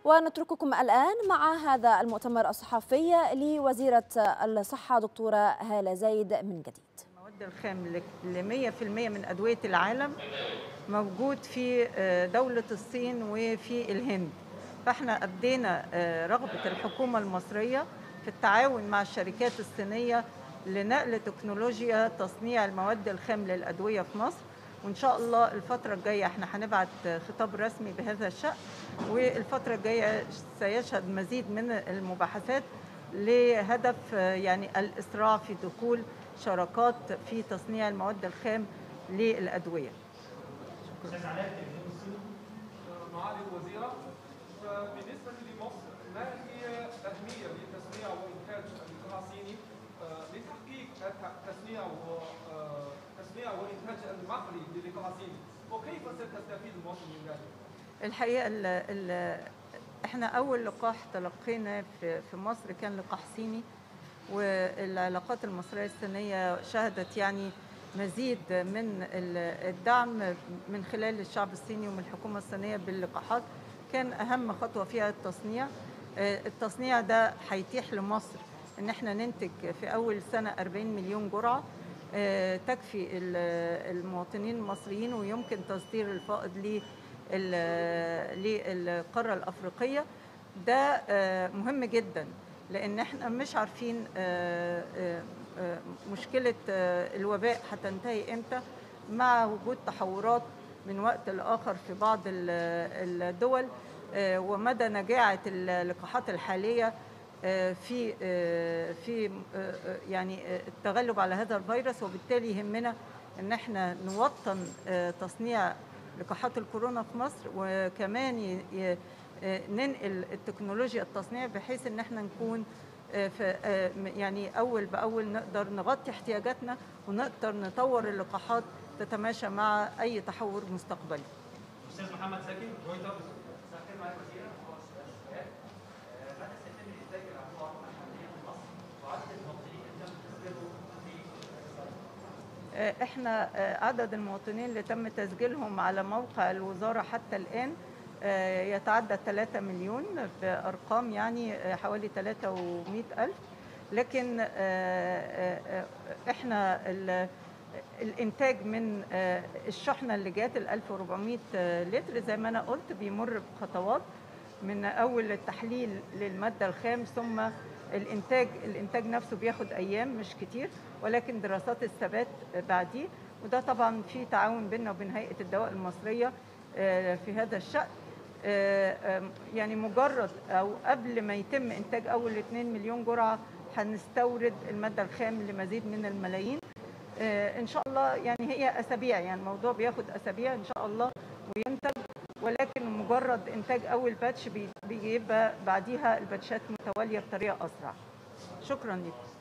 ونترككم الآن مع هذا المؤتمر الصحفي لوزيرة الصحة دكتورة هالة زايد من جديد المواد الخام ل 100% من أدوية العالم موجود في دولة الصين وفي الهند فاحنا أبدينا رغبة الحكومة المصرية في التعاون مع الشركات الصينية لنقل تكنولوجيا تصنيع المواد الخام للأدوية في مصر وإن شاء الله الفترة الجاية احنا هنبعت خطاب رسمي بهذا الشأن والفترة الجاية سيشهد مزيد من المباحثات لهدف يعني الإسراع في دخول شراكات في تصنيع المواد الخام للأدوية شكرا معالي الوزيرة بالنسبة لمصر ما هي أهمية لتصنيع وإنتاج اللقاح الصيني لتحقيق تصنيع تصنيع وإنتاج المحلي للقاح الصيني وكيف ستستفيد مصر من ذلك؟ الحقيقة ال ال احنا أول لقاح تلقينا في, في مصر كان لقاح صيني والعلاقات المصرية الصينية شهدت يعني مزيد من الدعم من خلال الشعب الصيني ومن الحكومة الصينية باللقاحات كان أهم خطوة فيها التصنيع التصنيع ده هيتيح لمصر ان احنا ننتج في اول سنه 40 مليون جرعه تكفي المواطنين المصريين ويمكن تصدير الفائض للقاره الافريقيه ده مهم جدا لان احنا مش عارفين مشكله الوباء هتنتهي امتى مع وجود تحورات من وقت لاخر في بعض الدول ومدى نجاعه اللقاحات الحاليه في في يعني التغلب على هذا الفيروس وبالتالي يهمنا ان احنا نوطن تصنيع لقاحات الكورونا في مصر وكمان ننقل التكنولوجيا التصنيع بحيث ان احنا نكون في يعني اول باول نقدر نغطي احتياجاتنا ونقدر نطور اللقاحات تتماشى مع اي تحور مستقبلي. استاذ محمد زكي رويترز احنا عدد المواطنين اللي تم تسجيلهم على موقع الوزاره حتى الان يتعدى 3 مليون بارقام يعني حوالي 300 الف لكن احنا الانتاج من الشحنه اللي جات ال 1400 لتر زي ما انا قلت بيمر بخطوات من اول التحليل للماده الخام ثم الانتاج الانتاج نفسه بياخد ايام مش كتير ولكن دراسات الثبات بعديه وده طبعا في تعاون بيننا وبين هيئه الدواء المصريه في هذا الشان يعني مجرد او قبل ما يتم انتاج اول 2 مليون جرعه هنستورد الماده الخام لمزيد من الملايين ان شاء الله يعني هي اسابيع يعني الموضوع بياخد اسابيع ان شاء الله وينتج ولكن مجرد انتاج اول باتش بيبقى بعديها الباتشات متواليه بطريقه اسرع شكرا لكم